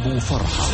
أبو فرحة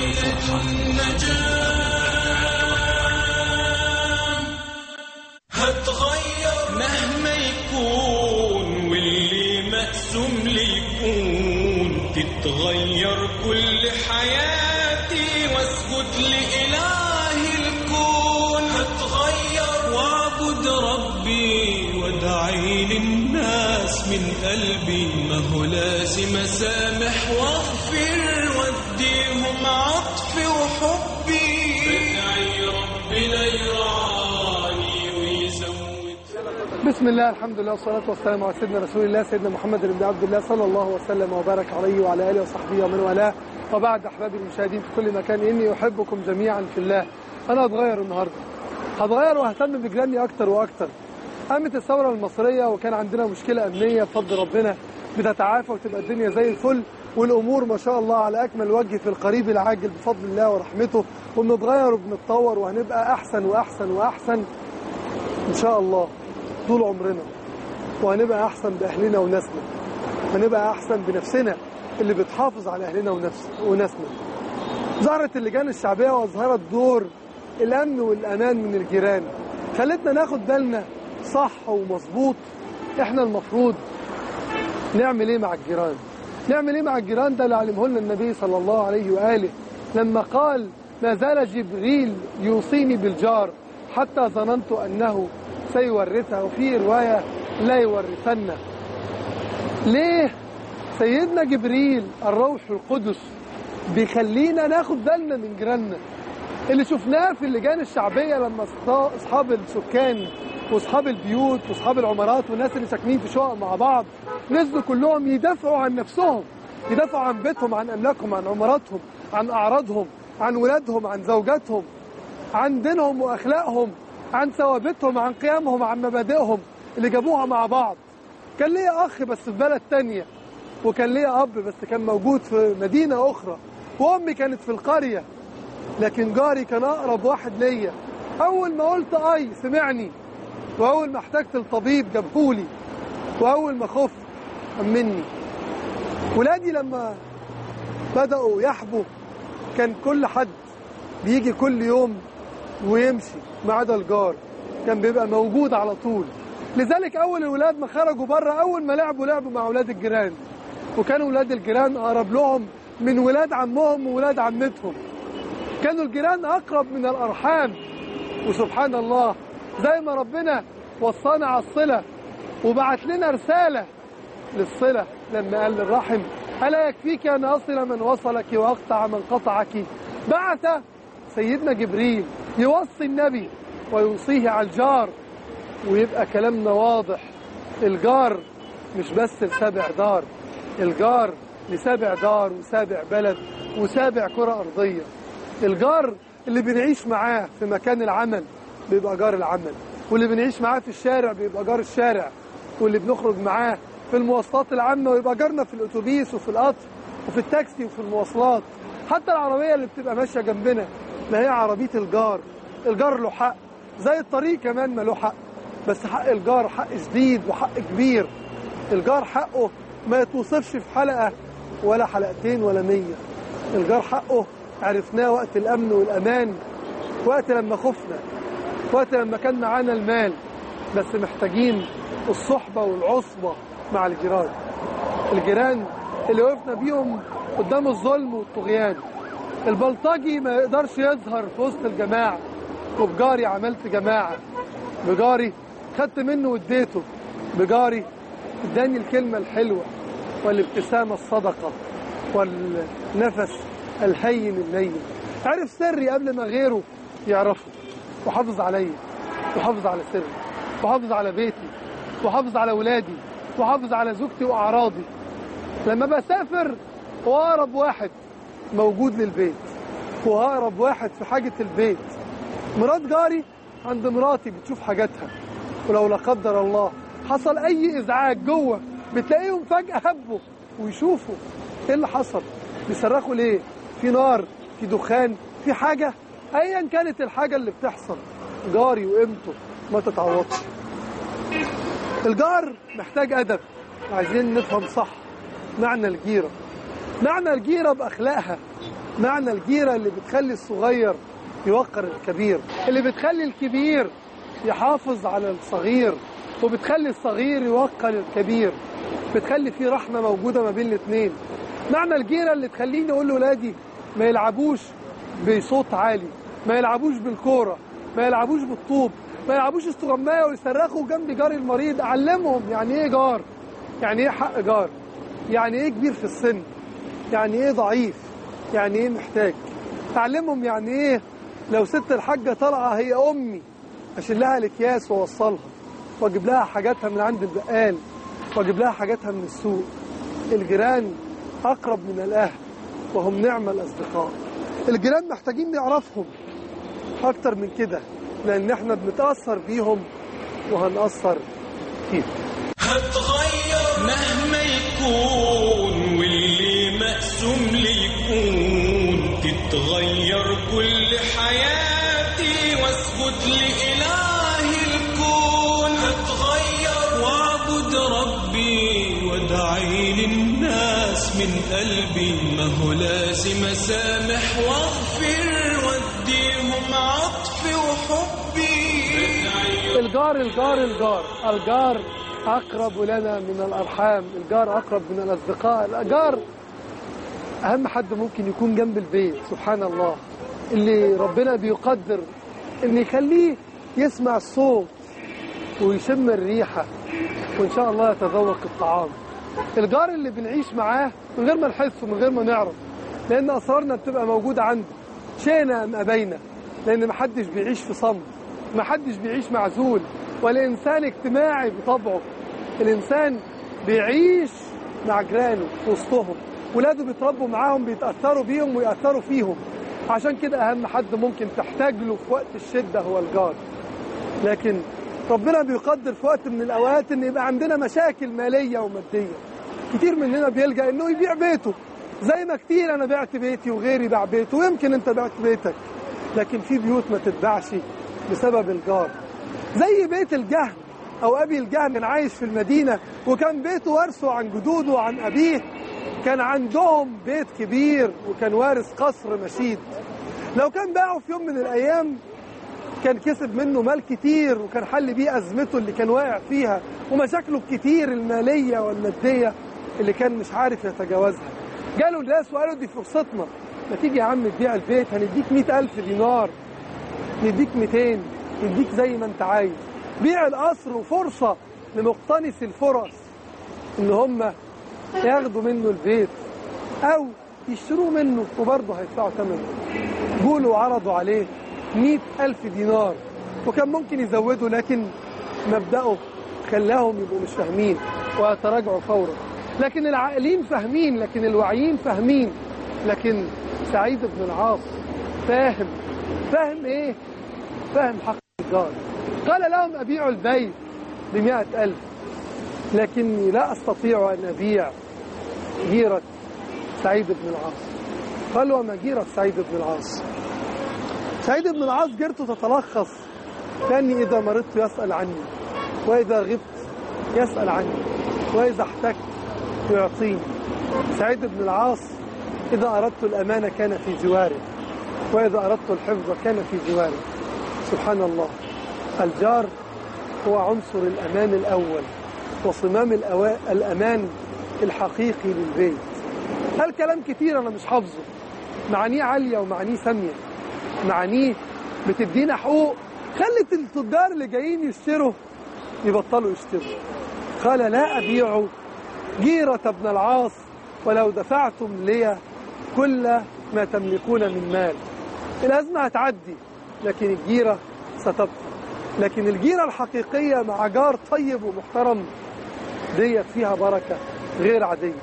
هتغير مهما يكون واللي مقسوم لي يكون تتغير كل حياتي واسجد لإله الكون هتغير واعبد ربي وادعي للناس من قلبي ما هو لازم اسامح واغفر واديهم عطفي وحبي بدعي ربنا يرعاني ويزود بسم الله الحمد لله والصلاة والسلام على سيدنا رسول الله سيدنا محمد بن عبد الله صلى الله وسلم وبارك عليه وعلى آله وصحبه ومن والاه وبعد أحبابي المشاهدين في كل مكان إني أحبكم جميعا في الله أنا هتغير النهاردة هتغير وههتم بجيراني أكتر وأكتر قامت الثورة المصرية وكان عندنا مشكلة أمنية بفضل ربنا بتتعافى وتبقى الدنيا زي الفل والأمور ما شاء الله على أكمل وجه في القريب العاجل بفضل الله ورحمته وبنتغير وبنتطور وهنبقى أحسن وأحسن وأحسن إن شاء الله طول عمرنا وهنبقى أحسن بأهلنا وناسنا هنبقى أحسن بنفسنا اللي بتحافظ على أهلنا ونفس وناسنا ظهرت اللجان الشعبية وأظهرت دور الأمن والأمان من الجيران خلتنا ناخد بالنا صح ومظبوط احنا المفروض نعمل ايه مع الجيران نعمل ايه مع الجيران ده اللي علمه لنا النبي صلى الله عليه وآله لما قال ما زال جبريل يوصيني بالجار حتى ظننت أنه سيورثها وفي رواية لا يورثن ليه سيدنا جبريل الروح القدس بيخلينا ناخد بالنا من جيراننا اللي شفناه في اللجان الشعبية لما أصحاب- أصحاب السكان وأصحاب البيوت وأصحاب العمارات والناس اللي ساكنين في شقق مع بعض نزلوا كلهم يدافعوا عن نفسهم يدافعوا عن بيتهم عن أملاكهم عن عماراتهم عن أعراضهم عن ولادهم عن زوجاتهم عن دينهم وأخلاقهم عن ثوابتهم عن قيمهم عن مبادئهم اللي جابوها مع بعض كان ليا أخ بس في بلد تانية وكان ليا أب بس كان موجود في مدينة أخرى وأمي كانت في القرية لكن جاري كان أقرب واحد ليا أول ما قلت أي سمعني وأول ما احتجت الطبيب جابهولي وأول ما خفت أمني ولادي لما بدأوا يحبوا كان كل حد بيجي كل يوم ويمشي ما عدا الجار كان بيبقى موجود على طول لذلك أول الولاد ما خرجوا بره أول ما لعبوا لعبوا مع ولاد الجيران وكانوا ولاد الجيران أقرب لهم من ولاد عمهم وولاد عمتهم كانوا الجيران أقرب من الأرحام وسبحان الله زي ما ربنا وصانا على الصلة وبعت لنا رسالة للصلة لما قال للرحم ألا يكفيك أن أصل من وصلك وأقطع من قطعك بعث سيدنا جبريل يوصي النبي ويوصيه على الجار ويبقى كلامنا واضح الجار مش بس لسابع دار الجار لسابع دار وسابع بلد وسابع كرة أرضية الجار اللي بنعيش معاه في مكان العمل بيبقى جار العمل واللي بنعيش معاه في الشارع بيبقى جار الشارع واللي بنخرج معاه في المواصلات العامة ويبقى جارنا في الأتوبيس وفي القطر وفي التاكسي وفي المواصلات حتى العربية اللي بتبقى ماشية جنبنا ما هي عربية الجار الجار له حق زي الطريق كمان ما له حق بس حق الجار حق شديد وحق كبير الجار حقه ما يتوصفش في حلقة ولا حلقتين ولا مية الجار حقه عرفناه وقت الأمن والأمان وقت لما خفنا وقت لما كان معانا المال بس محتاجين الصحبة والعصبة مع الجيران الجيران اللي وقفنا بيهم قدام الظلم والطغيان البلطجي ما يقدرش يظهر في وسط الجماعة وبجاري عملت جماعة بجاري خدت منه واديته بجاري اداني الكلمة الحلوة والابتسامة الصدقة والنفس الهين اللين عرف سري قبل ما غيره يعرفه وحافظ عليا وحافظ على سري وحافظ على بيتي وحافظ على ولادي وحافظ على زوجتي وأعراضي لما بسافر هو أقرب واحد موجود للبيت هو أقرب واحد في حاجة البيت مرات جاري عند مراتي بتشوف حاجاتها ولو لا قدر الله حصل أي إزعاج جوه بتلاقيهم فجأة هبوا ويشوفوا إيه اللي حصل بيصرخوا ليه في نار في دخان في حاجة أيا كانت الحاجة اللي بتحصل جاري وقيمته ما تتعوضش الجار محتاج أدب عايزين نفهم صح معنى الجيرة معنى الجيرة بأخلاقها معنى الجيرة اللي بتخلي الصغير يوقر الكبير اللي بتخلي الكبير يحافظ على الصغير وبتخلي الصغير يوقر الكبير بتخلي في رحمة موجودة ما بين الاثنين معنى الجيرة اللي تخليني أقول لأولادي ما يلعبوش بصوت عالي ما يلعبوش بالكورة ما يلعبوش بالطوب ما يلعبوش استغماية ويصرخوا جنب جاري المريض أعلمهم يعني إيه جار يعني إيه حق جار يعني إيه كبير في السن يعني إيه ضعيف يعني إيه محتاج أعلمهم يعني إيه لو ست الحاجة طالعة هي أمي أشيل لها الأكياس وأوصلها وأجيب لها حاجاتها من عند البقال وأجيب لها حاجاتها من السوق الجيران أقرب من الأهل وهم نعم الأصدقاء الجيران محتاجين نعرفهم أكتر من كده لأن احنا بنتأثر بيهم وهنأثر فيهم هتغير مهما يكون واللي مقسوم لي يكون تتغير كل حياتي واسجد لإله الكون هتغير واعبد ربي وادعي للناس من قلبي ما هو لازم اسامح واغفر واديهم عطفي وحبي الجار الجار الجار الجار أقرب لنا من الأرحام الجار أقرب من الأصدقاء الجار أهم حد ممكن يكون جنب البيت سبحان الله اللي ربنا بيقدر إن يخليه يسمع الصوت ويشم الريحة وإن شاء الله يتذوق الطعام الجار اللي بنعيش معاه من غير ما نحس ومن غير ما نعرف لأن أسرارنا بتبقى موجودة عنده شئنا أم أبينا لأن محدش بيعيش في صمت محدش بيعيش معزول والإنسان اجتماعي بطبعه الإنسان بيعيش مع جيرانه في وسطهم ولاده بيتربوا معاهم بيتأثروا بيهم ويأثروا فيهم عشان كده أهم حد ممكن تحتاج له في وقت الشدة هو الجار لكن ربنا بيقدر في وقت من الأوقات إن يبقى عندنا مشاكل مالية ومادية كتير مننا بيلجأ إنه يبيع بيته زي ما كتير أنا بعت بيتي وغيري باع بيته ويمكن أنت بعت بيتك لكن في بيوت ما تتباعش بسبب الجار زي بيت الجهم أو أبي الجهم كان عايش في المدينة وكان بيته ورثه عن جدوده وعن أبيه كان عندهم بيت كبير وكان وارث قصر مشيد لو كان باعه في يوم من الأيام كان كسب منه مال كتير وكان حل بيه أزمته اللي كان واقع فيها ومشاكله الكتير المالية والمادية اللي كان مش عارف يتجاوزها جاله الناس وقالوا دي فرصتنا ما تيجي يا عم تبيع البيت هنديك مئة ألف دينار نديك 200 نديك زي ما انت عايز بيع القصر وفرصة لمقتنص الفرص ان هم ياخدوا منه البيت او يشتروه منه وبرضه هيدفعوا ثمنه جولوا وعرضوا عليه مئة ألف دينار وكان ممكن يزودوا لكن مبدأه خلاهم يبقوا مش فاهمين ويتراجعوا فورا لكن العاقلين فاهمين لكن الواعيين فاهمين لكن سعيد بن العاص فاهم فاهم ايه فاهم حق الجار قال لهم أبيع البيت بمئة ألف لكني لا أستطيع أن أبيع جيرة سعيد بن العاص قال وما جيرة سعيد بن العاص سعيد بن العاص جيرته تتلخص كأني إذا مرضت يسأل عني وإذا غبت يسأل عني وإذا احتجت يعطيني سعيد بن العاص إذا أردت الأمانة كان في جواره وإذا أردت الحفظ كان في جواره سبحان الله الجار هو عنصر الأمان الأول وصمام الأوا- الأمان الحقيقي للبيت هالكلام كتير أنا مش حافظه معانيه عالية ومعانيه سامية معانيه بتدينا حقوق خلت التجار اللي جايين يشتروا يبطلوا يشتروا قال لا أبيع جيرة ابن العاص ولو دفعتم لي كل ما تملكون من مال الأزمة هتعدي لكن الجيرة ستبقى لكن الجيرة الحقيقية مع جار طيب ومحترم ديت فيها بركة غير عادية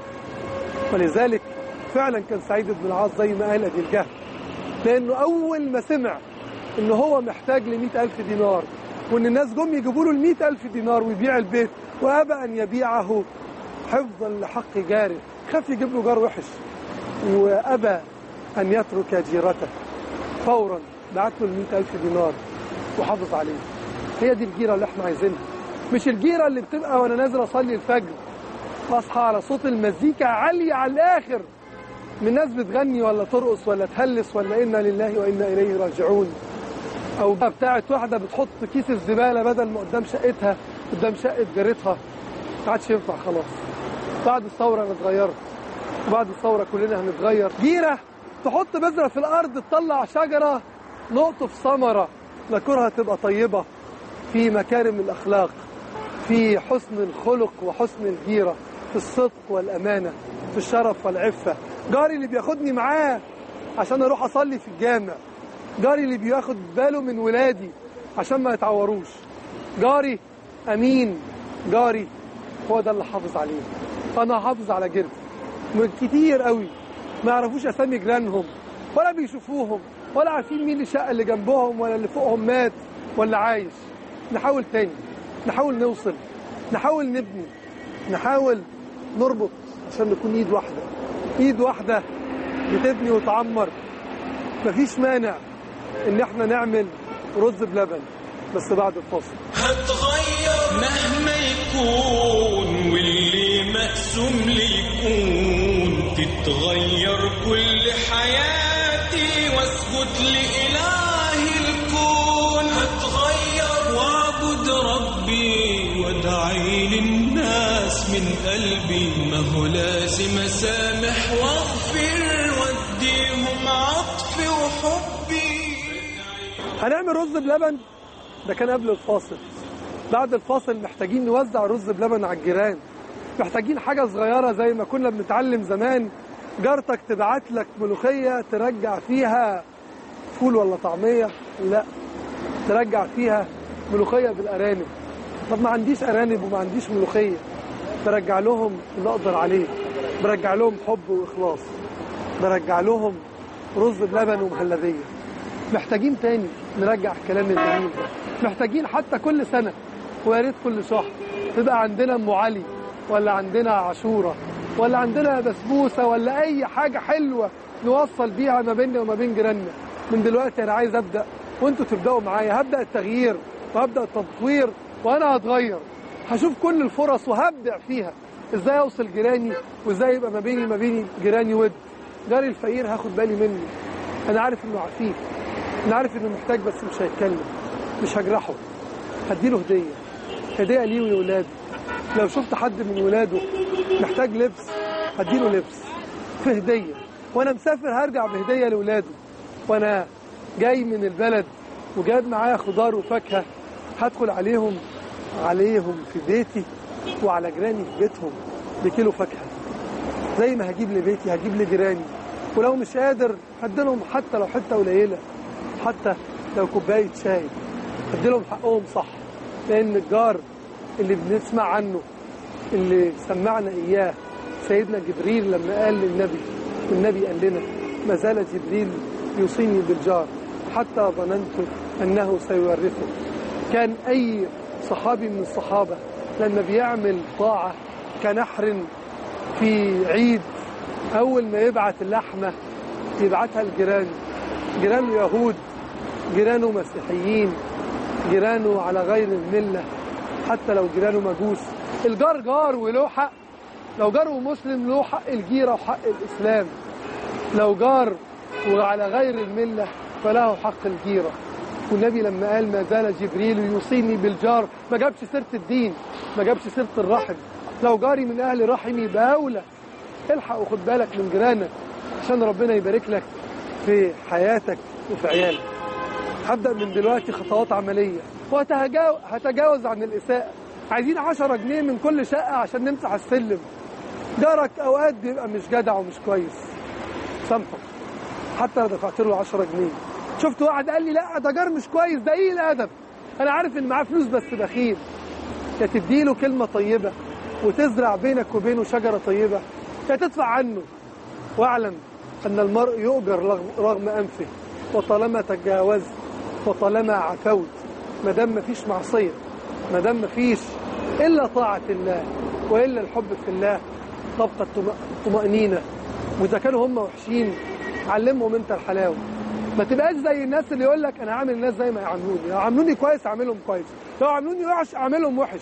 ولذلك فعلا كان سعيد بن العاص زي ما قال أبي الجهل لأنه أول ما سمع إن هو محتاج لمئة ألف دينار وإن الناس جم يجيبوا له المئة ألف دينار ويبيع البيت وأبى أن يبيعه حفظا لحق جاره خاف يجيب له جار وحش وأبى أن يترك جيرته فورا بعت له المئة ألف دينار وحافظ عليه هي دي الجيرة اللي احنا عايزينها مش الجيرة اللي بتبقى وأنا نازل أصلي الفجر أصحى على صوت المزيكا عالية على الآخر من ناس بتغني ولا ترقص ولا تهلس ولا إنا لله وإنا إليه راجعون أو بتاعت واحدة بتحط كيس الزبالة بدل ما قدام شقتها قدام شقة جارتها ما عادش ينفع خلاص بعد الثورة أنا اتغيرت وبعد الثورة كلنا هنتغير جيرة تحط بذرة في الأرض تطلع شجرة نقطف ثمرة ذكرها تبقى طيبة في مكارم الأخلاق في حسن الخلق وحسن الجيرة في الصدق والأمانة في الشرف والعفة جاري اللي بياخدني معاه عشان أروح أصلي في الجامع جاري اللي بياخد باله من ولادي عشان ما يتعوروش جاري أمين جاري هو ده اللي حافظ عليه أنا حافظ على جيرتي من كتير قوي ما يعرفوش أسامي جيرانهم ولا بيشوفوهم ولا عارفين مين الشقة اللي جنبهم ولا اللي فوقهم مات ولا عايش نحاول تاني نحاول نوصل نحاول نبني نحاول نربط عشان نكون ايد واحدة ايد واحدة بتبني وتعمر مفيش مانع ان احنا نعمل رز بلبن بس بعد الفاصل هتغير مهما يكون واللي مقسوم لي يكون تتغير كل حياتي واسجد لإله الكون هتغير واعبد ربي وادعي للناس من قلبي ما هو لازم اسامح واغفر واديهم عطفي وحبي هنعمل رز بلبن ده كان قبل الفاصل بعد الفاصل محتاجين نوزع رز بلبن على الجيران محتاجين حاجة صغيرة زي ما كنا بنتعلم زمان جارتك تبعت لك ملوخية ترجع فيها فول ولا طعمية لا ترجع فيها ملوخية بالأرانب طب ما عنديش أرانب وما عنديش ملوخية برجع لهم اللي أقدر عليه برجع لهم حب وإخلاص برجع لهم رز بلبن ومهلبية محتاجين تاني نرجع الكلام الجميل ده محتاجين حتى كل سنة ويا ريت كل شهر تبقى عندنا ام علي ولا عندنا عاشوره ولا عندنا بسبوسه ولا اي حاجه حلوه نوصل بيها ما بيننا وما بين جيراننا من دلوقتي انا عايز ابدا وانتوا تبداوا معايا هبدا التغيير وهبدا التطوير وانا هتغير هشوف كل الفرص وهبدع فيها ازاي اوصل جيراني وازاي يبقى ما بيني وما بين جيراني ود جاري الفقير هاخد بالي منه انا عارف انه عفيف انا عارف انه محتاج بس مش هيتكلم مش هجرحه هديله هديه هديه ليه ولاولاده لو شفت حد من ولاده محتاج لبس هديله لبس في هديه وانا مسافر هرجع بهديه لاولاده وانا جاي من البلد وجايب معايا خضار وفاكهه هدخل عليهم عليهم في بيتي وعلى جيراني في بيتهم بكيلو فاكهه زي ما هجيب لبيتي هجيب لجيراني ولو مش قادر هديلهم حتى لو حته قليله حتى لو كوبايه شاي هديلهم حقهم صح لان الجار اللي بنسمع عنه اللي سمعنا اياه سيدنا جبريل لما قال للنبي والنبي قال لنا ما زال جبريل يوصيني بالجار حتى ظننت انه سيورثه كان اي صحابي من الصحابه لما بيعمل طاعه كنحر في عيد اول ما يبعت اللحمه يبعتها لجيرانه جيرانه يهود جيرانه مسيحيين جيرانه على غير المله حتى لو جيرانه مجوس الجار جار وله حق لو جاره مسلم له حق الجيرة وحق الإسلام لو جار وعلى غير الملة فله حق الجيرة والنبي لما قال ما زال جبريل يوصيني بالجار ما جابش سيرة الدين ما جابش سيرة الرحم لو جاري من أهل رحمي بأولى الحق وخد بالك من جيرانك عشان ربنا يبارك لك في حياتك وفي عيالك هبدأ من دلوقتي خطوات عملية وهتجاوز عن الإساءة عايزين 10 جنيه من كل شقة عشان نمسح السلم جارك أوقات بيبقى مش جدع ومش كويس سامحه حتى لو دفعت له 10 جنيه شفت واحد قال لي لا ده جار مش كويس ده ايه الادب انا عارف ان معاه فلوس بس بخيل يا تديله كلمه طيبه وتزرع بينك وبينه شجره طيبه يا تدفع عنه واعلم ان المرء يؤجر رغم انفه وطالما تجاوزت وطالما عفوت ما دام مفيش معصيه ما دام مفيش الا طاعه الله والا الحب في الله تبقى الطمأنينة وإذا كانوا هم وحشين علمهم أنت الحلاوة ما تبقاش زي الناس اللي يقول لك أنا عامل الناس زي ما يعاملوني لو عاملوني كويس أعملهم كويس لو عاملوني وحش أعملهم وحش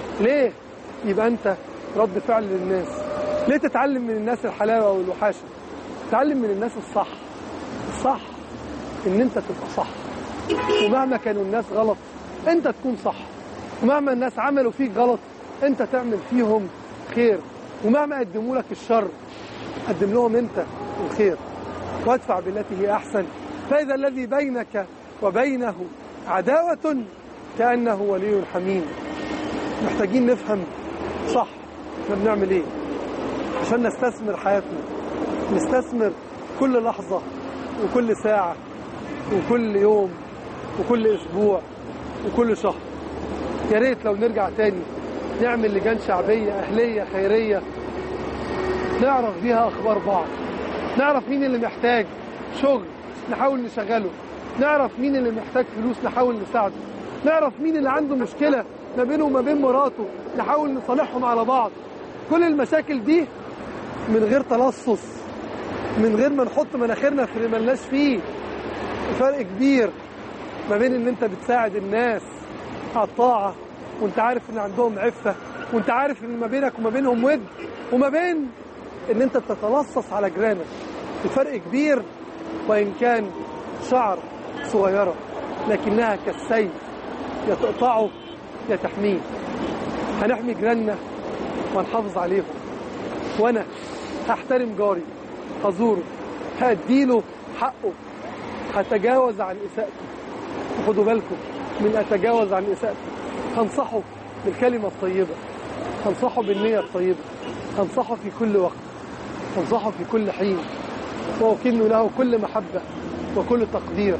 ليه؟ يبقى أنت رد فعل للناس ليه تتعلم من الناس الحلاوة والوحاشة اتعلم من الناس الصح الصح ان انت تبقى صح ومهما كانوا الناس غلط انت تكون صح ومهما الناس عملوا فيك غلط انت تعمل فيهم خير ومهما قدموا لك الشر قدم لهم انت الخير وادفع بالتي هي احسن فاذا الذي بينك وبينه عداوه كانه ولي حميم محتاجين نفهم صح احنا بنعمل ايه عشان نستثمر حياتنا نستثمر كل لحظة وكل ساعة وكل يوم وكل أسبوع وكل شهر يا ريت لو نرجع تاني نعمل لجان شعبية أهلية خيرية نعرف بيها أخبار بعض نعرف مين اللي محتاج شغل نحاول نشغله نعرف مين اللي محتاج فلوس نحاول نساعده نعرف مين اللي عنده مشكلة ما بينه وما بين مراته نحاول نصالحهم على بعض كل المشاكل دي من غير تلصص من غير ما نحط مناخيرنا في اللي ملناش فيه فرق كبير ما بين ان انت بتساعد الناس على الطاعة وانت عارف ان عندهم عفة وانت عارف ان ما بينك وما بينهم ود وما بين ان انت بتتلصص على جيرانك الفرق كبير وان كان شعر صغيرة لكنها كالسيف يا تقطعه يا تحميه هنحمي جيراننا ونحافظ عليهم وانا هحترم جاري هزوره هديله حقه هتجاوز عن اساءته خدوا بالكم من اتجاوز عن اساءته هنصحه بالكلمه الطيبه هنصحه بالنيه الطيبه هنصحه في كل وقت هنصحه في كل حين واكن له كل محبه وكل تقدير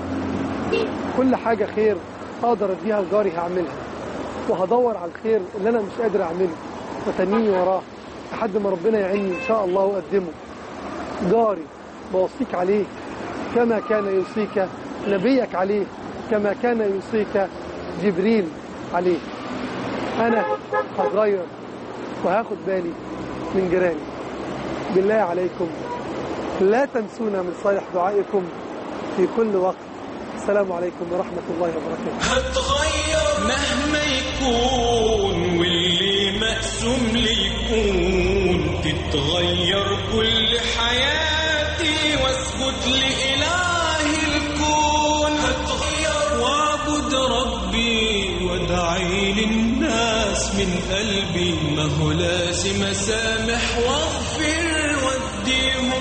كل حاجه خير اقدر اديها لجاري هعملها وهدور على الخير اللي انا مش قادر اعمله وتنيني وراه لحد ما ربنا يعيني ان شاء الله واقدمه جاري بوصيك عليه كما كان يوصيك نبيك عليه كما كان يوصيك جبريل عليه انا هتغير وهاخد بالي من جيراني بالله عليكم لا تنسونا من صالح دعائكم في كل وقت السلام عليكم ورحمة الله وبركاته هتغير مهما يكون واللي مقسوم لي يكون تتغير كل حياتي واسجد لإله الكون هتغير واعبد ربي وادعي للناس من قلبي ما هو لازم اسامح واغفر واديهم